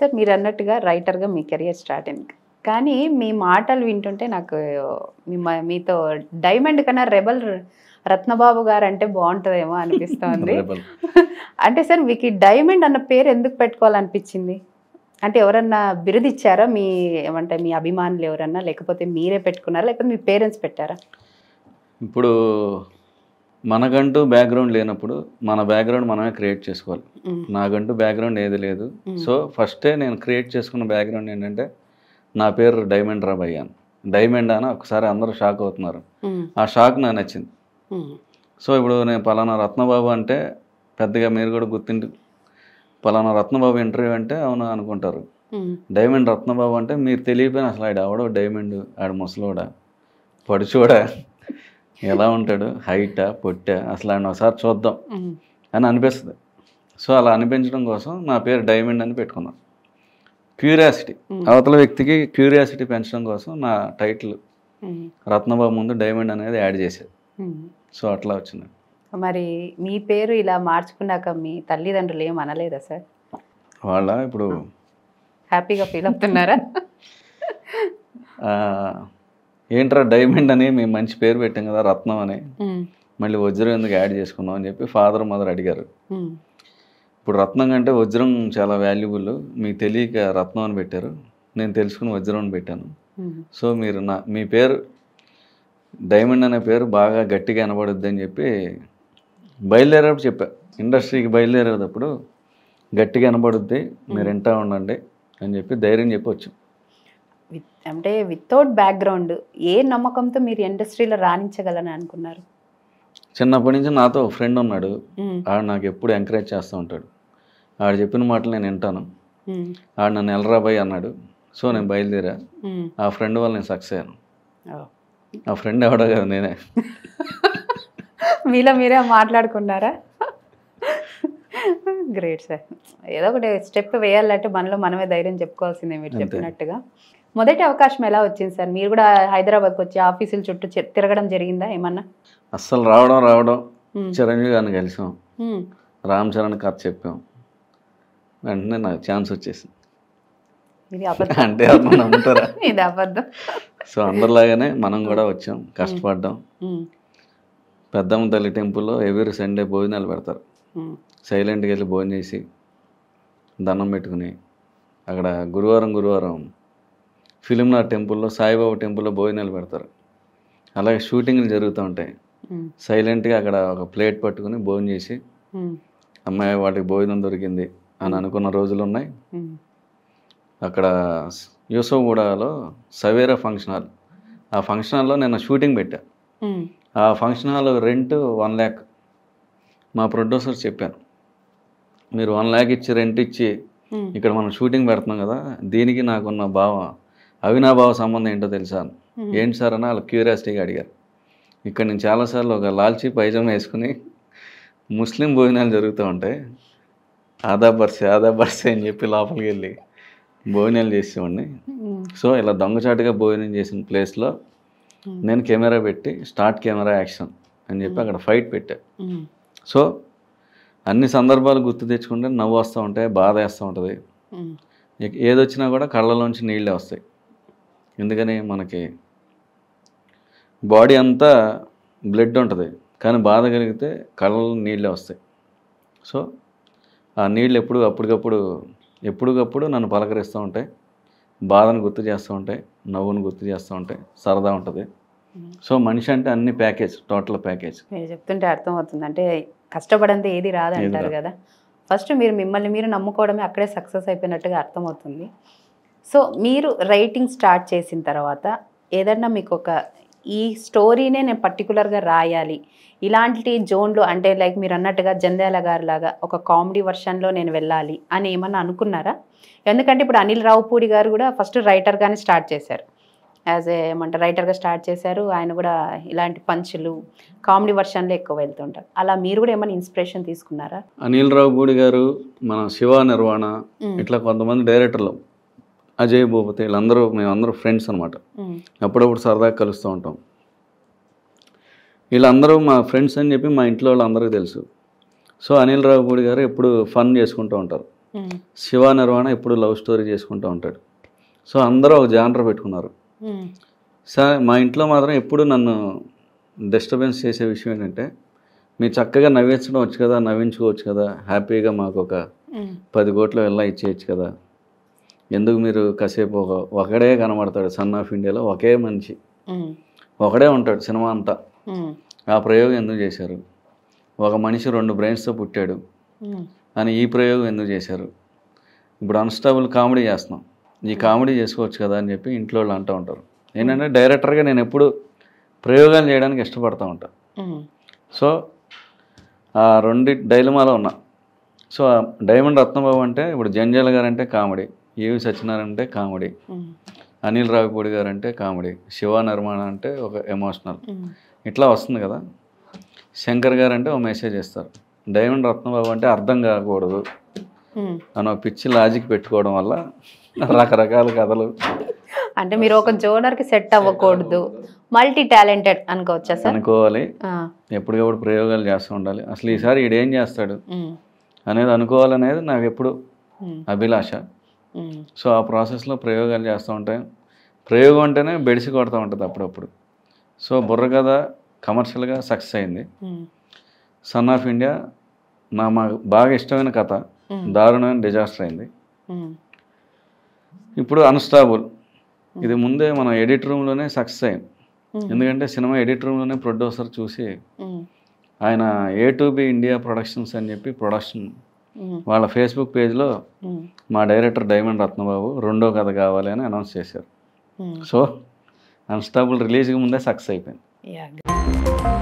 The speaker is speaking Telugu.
సార్ మీరు అన్నట్టుగా రైటర్గా మీ కెరియర్ స్టార్ట్ అయింది కానీ మీ మాటలు వింటుంటే నాకు మీ మ- మీతో డైమండ్ కన్నా రెబల్ రత్నబాబు గారు అంటే బాగుంటుందేమో అనిపిస్తోంది Rebel. అంటే సార్ మీకు ఈ డైమండ్ అన్న పేరు ఎందుకు పెట్టుకోవాలనిపించింది అంటే ఎవరన్నా బిరుదు ఇచ్చారా మీ ఏమంటే మీ అభిమానులు ఎవరన్నా లేకపోతే మీరే పెట్టుకున్నారా లేకపోతే మీ పేరెంట్స్ పెట్టారా ఇప్పుడు మనకంటూ బ్యాక్గ్రౌండ్ లేనప్పుడు మన బ్యాక్గ్రౌండ్ మనమే క్రియేట్ చేసుకోవాలి మ్మ్. నాకంటూ బ్యాక్గ్రౌండ్ ఏది లేదు మ్మ్. సో ఫస్టే నేను క్రియేట్ చేసుకున్న బ్యాక్గ్రౌండ్ ఏంటంటే నా పేరు డైమండ్ రాబ్ అయ్యాను డైమండ్ అని ఒకసారి అందరూ షాక్ అవుతున్నారు మ్మ్. ఆ షాక్ నాకు నచ్చింది మ్మ్. సో ఇప్పుడు నేను పలానా రత్నబాబు అంటే పెద్దగా మీరు కూడా గుర్తింటు పలానా రత్నబాబు ఇంటర్వ్యూ అంటే అవును అనుకుంటారు మ్మ్. డైమండ్ రత్నబాబు అంటే మీరు తెలియపోయిన అసలు ఆడు ఎవడో డైమండ్ ఆడు ముసలోడా పడుచోడా ఎలా ఉంటాడు హైటా పొట్టా అసలు ఆయన ఒకసారి చూద్దాం మ్మ్. అని అనిపిస్తుంది సో అలా అనిపించడం కోసం నా పేరు డైమండ్ అని పెట్టుకున్నాను క్యూరియాసిటీ అవతల వ్యక్తికి క్యూరియాసిటీ పెంచడం కోసం నా టైటిల్ మ్మ్. రత్నబాబు ముందు డైమండ్ అనేది యాడ్ చేశారు మ్మ్. సో అట్లా వచ్చింది మరి మీ పేరు ఇలా మార్చుకున్నాక మీ తల్లిదండ్రులు ఏం అనలేదా సార్ వాళ్ళ ఇప్పుడు హ్యాపీగా ఫీల్ అవుతున్నారా ఆ, ఏంట్రా డైమండ్ అని మేము మంచి పేరు పెట్టాం కదా రత్నం అని మ్మ్. మళ్ళీ వజ్రం ఎందుకు యాడ్ చేసుకున్నాం అని చెప్పి ఫాదర్ మదర్ అడిగారు మ్మ్. ఇప్పుడు రత్నం కంటే వజ్రం చాలా వాల్యుబుల్ మీకు తెలియక రత్నం అని పెట్టారు నేను తెలుసుకుని వజ్రం అని పెట్టాను మ్మ్. సో మీరు నా మీ పేరు డైమండ్ అనే పేరు బాగా గట్టిగా వినబడుద్ది అని చెప్పి బయలుదేరేటప్పుడు చెప్పా ఇండస్ట్రీకి బయలుదేరేటప్పుడు గట్టిగా వినబడుద్ది మీరు వింటా ఉండండి అని చెప్పి ధైర్యం చెప్పొచ్చు విత్ అంటే వితౌట్ బ్యాక్గ్రౌండ్ ఏ నమ్మకంతో మీరు ఇండస్ట్రీలో రాణించగలని అనుకున్నారు చిన్నప్పటి నుంచి నాతో ఒక ఫ్రెండ్ ఉన్నాడు మ్మ్. ఆడు నాకు ఎప్పుడు ఎంకరేజ్ చేస్తూ ఉంటాడు ఆడు చెప్పిన మాటలు నేను వింటాను మ్మ్. ఆడు నన్ను ఎలరా బాయ్ అన్నాడు సో నేను బయలుదేరా మ్మ్. ఆ ఫ్రెండ్ వల్ల నేను సక్సెస్ అయ్యాను ఓ. ఆ ఫ్రెండ్ ఎవడో కదా నేనే మీలో మీరే మాట్లాడుకున్నారా గ్రేట్ సార్ ఏదో ఒకటి స్టెప్ వేయాలంటే మనలో మనమే ధైర్యం చెప్పుకోవాల్సిందే మీరు అంతే. చెప్పినట్టుగా మొదటి అవకాశం ఎలా వచ్చింది సార్ మీరు కూడా హైదరాబాద్కి వచ్చి ఆఫీసుల చుట్టూ చి- తిరగడం జరిగిందా ఏమన్నా అస్సలు రావడం రావడం మ్మ్. చిరంజీవి గారిని కలిసాం మ్మ్. రామ్ చరణ్ కథ చెప్పాం వెంటనే నాకు ఛాన్స్ వచ్చేసింది ఇది అబద్ధం అంటే అతను నమ్ముతారా ఇది అబద్ధం సో అందరిలాగానే మనం కూడా వచ్చాం కష్టపడ్డాం మ్మ్. పెద్దమ్మ తల్లి టెంపుల్లో ఎవ్రీ సండే భోజనాలు పెడతారు మ్మ్. సైలెంట్గా వెళ్ళి భోజనం చేసి దండం పెట్టుకుని అక్కడ గురువారం గురువారం ఫిలింనార్ టెంపుల్లో సాయిబాబా టెంపుల్లో భోజనాలు పెడతారు అలాగే షూటింగ్లు జరుగుతూ ఉంటాయి మ్మ్. సైలెంట్గా అక్కడ ఒక ప్లేట్ పట్టుకుని భోజనం చేసి మ్మ్. అమ్మాయి వాటికి భోజనం దొరికింది అని అనుకున్న రోజులు ఉన్నాయి మ్మ్. అక్కడ యూసఫ్గూడలో సవేరా ఫంక్షన్ హాల్ ఆ ఫంక్షన్ హాల్లో నేను షూటింగ్ పెట్టా మ్మ్. ఆ function hall rent one lakh మా ప్రొడ్యూసర్ చెప్పాను మీరు వన్ ల్యాక్ ఇచ్చి రెంట్ ఇచ్చి మ్మ్. ఇక్కడ మనం షూటింగ్ పెడుతున్నాం కదా దీనికి నాకున్న భావ అవినాభావ సంబంధం ఏంటో తెలుసా అని. ఏంటి సార్ అని వాళ్ళు క్యూరియాసిటీగా అడిగారు ఇక్కడ నేను చాలాసార్లు ఒక లాల్చీ పైజామా వేసుకుని ముస్లిం భోజనాలు జరుగుతూ ఉంటాయి ఆదా బర్సే ఆదా బర్సే అని చెప్పి లోపలికి వెళ్ళి భోజనాలు చేసేవాడిని మ్మ్. సో ఇలా దొంగచాటుగా భోజనం చేసిన ప్లేస్లో నేను కెమెరా పెట్టి స్టార్ట్ కెమెరా యాక్షన్ అని చెప్పి అక్కడ ఫైట్ పెట్టా మ్మ్. సో అన్ని సందర్భాలు గుర్తు తెచ్చుకుంటే నవ్వు వస్తూ ఉంటాయి బాధ వేస్తూ ఉంటుంది మ్మ్. ఇక ఏదొచ్చినా కూడా కళ్ళలోంచి నీళ్ళే వస్తాయి ఎందుకని మనకి బాడీ అంతా బ్లడ్ ఉంటుంది కానీ బాధ కలిగితే కళ్ళలో నీళ్ళే వస్తాయి సో ఆ నీళ్ళు ఎప్పుడు అప్పటికప్పుడు ఎప్పటికప్పుడు నన్ను పలకరిస్తూ ఉంటాయి బాధను గుర్తు చేస్తూ ఉంటాయి నవ్వును గుర్తు చేస్తూ ఉంటాయి సరదా ఉంటుంది సో మనిషి అంటే అన్ని ప్యాకేజ్ టోటల్ ప్యాకేజ్ మీరు చెప్తుంటే అర్థమవుతుంది అంటే కష్టపడంతే ఏది రాదు ఏది అంటారు రాదు. కదా ఫస్ట్ మీరు మిమ్మల్ని మీరు నమ్ముకోవడమే అక్కడే సక్సెస్ అయిపోయినట్టుగా అర్థమవుతుంది సో మీరు రైటింగ్ స్టార్ట్ చేసిన తర్వాత ఏదన్నా మీకు ఒక ఈ స్టోరీనే నేను పర్టికులర్గా రాయాలి ఇలాంటి జోన్లో అంటే లైక్ మీరు అన్నట్టుగా జంధ్యాల గారి లాగా ఒక కామెడీ వర్షన్లో నేను వెళ్ళాలి అని ఏమన్నా అనుకున్నారా ఎందుకంటే ఇప్పుడు అనిల్ రావుపూడి గారు కూడా ఫస్ట్ రైటర్గానే స్టార్ట్ చేశారు యాజ్ ఏ ఏమంటారు రైటర్గా స్టార్ట్ చేశారు ఆయన కూడా ఇలాంటి పంచులు కామెడీ వర్షన్లో ఎక్కువ వెళ్తుంటారు అలా మీరు కూడా ఏమైనా ఇన్స్పిరేషన్ తీసుకున్నారా అనిల్ రావు గూడి గారు మన శివ నిర్వాణ మ్మ్. ఇట్లా కొంతమంది డైరెక్టర్లు అజయ్ భూపతి వీళ్ళందరూ మేమందరూ ఫ్రెండ్స్ అనమాట మ్మ్. అప్పుడప్పుడు సరదాగా కలుస్తూ ఉంటాం వీళ్ళందరూ మా ఫ్రెండ్స్ అని చెప్పి మా ఇంట్లో వాళ్ళందరికీ తెలుసు సో అనిల్ రావు గూడి గారు ఎప్పుడు ఫన్ చేసుకుంటూ ఉంటారు ఉమ్, శివ నిర్వాణ ఎప్పుడు లవ్ స్టోరీ చేసుకుంటూ ఉంటాడు సో అందరూ ఒక జానర్ పెట్టుకున్నారు ఉమ్, సరే మా ఇంట్లో మాత్రం ఎప్పుడు నన్ను డిస్టర్బెన్స్ చేసే విషయం ఏంటంటే మీరు చక్కగా నవ్వించడం వచ్చు కదా నవ్వించుకోవచ్చు కదా హ్యాపీగా మాకు ఒక ఉమ్, పది కోట్లు వెళ్ళా ఇచ్చేయచ్చు కదా ఎందుకు మీరు కాసేపు ఒక ఒకడే కనబడతాడు సన్ ఆఫ్ ఇండియాలో ఒకే మనిషి ఉమ్, ఒకడే ఉంటాడు సినిమా అంతా ఉమ్, ఆ ప్రయోగం ఎందుకు చేశారు ఒక మనిషి రెండు బ్రెయిన్స్తో పుట్టాడు ఉమ్, అని ఈ ప్రయోగం ఎందుకు చేశారు ఇప్పుడు అన్స్టాబుల్ కామెడీ చేస్తున్నాం ఈ కామెడీ చేసుకోవచ్చు కదా అని చెప్పి ఇంట్లో వాళ్ళు అంటూ ఉంటారు ఏంటంటే డైరెక్టర్గా నేను ఎప్పుడు ప్రయోగాలు చేయడానికి ఇష్టపడతా ఉంటాను ఉమ్, సో ఆ రెండు డైలమాలో ఉన్నా సో ఆ డైమండ్ రత్నబాబు అంటే ఇప్పుడు జంజాల గారు అంటే కామెడీ ఏవి సత్యనారాయణ అంటే కామెడీ ఉమ్, అనిల్ రావిపూడి గారు అంటే కామెడీ శివ నిర్మాణ అంటే ఒక ఎమోషనల్ ఉమ్, ఇట్లా వస్తుంది కదా శంకర్ గారు అంటే ఒక మెసేజ్ ఇస్తారు డైమండ్ రత్నబాబు అంటే అర్థం కాకూడదు ఉమ్. అని ఒక పిచ్చి లాజిక్ పెట్టుకోవడం వల్ల రకరకాల కథలు అంటే మీరు ఒక జోనర్ కి సెట్ అవ్వకూడదు మల్టీ టాలెంటెడ్ అనుకోవచ్చా సార్ అనుకోవాలి ఆ, ఎప్పటికప్పుడు ప్రయోగాలు చేస్తూ ఉండాలి అసలు ఈసారి ఈడేం చేస్తాడు ఉమ్, అనేది అనుకోవాలనేది నాకు ఎప్పుడు ఉమ్, అభిలాష ఉమ్, సో ఆ ప్రాసెస్లో ప్రయోగాలు చేస్తూ ఉంటాయి ప్రయోగం అంటేనే బెడిసి కొడుతూ ఉంటుంది అప్పుడప్పుడు సో బుర్ర కథ కమర్షియల్గా సక్సెస్ అయింది ఉమ్, సన్ ఆఫ్ ఇండియా నా మా బాగా ఇష్టమైన కథ ఉమ్, దారుణమైన డిజాస్టర్ అయింది ఉమ్, ఇప్పుడు అన్స్టాబుల్ ఇది ముందే మనం ఎడిట్ రూమ్లోనే సక్సెస్ అయింది ఉమ్, ఎందుకంటే సినిమా ఎడిట్ రూమ్లోనే ప్రొడ్యూసర్ చూసి ఉమ్, ఆయన A to B India productions అని చెప్పి ప్రొడక్షన్ ఉమ్, వాళ్ళ ఫేస్బుక్ పేజ్లో ఉమ్, మా డైరెక్టర్ డైమండ్ రత్నబాబు రెండో కథ కావాలి అని అనౌన్స్ చేశారు ఉమ్. సో అన్స్టాబుల్ రిలీజ్కి ముందే సక్సెస్ అయిపోయింది Yeah.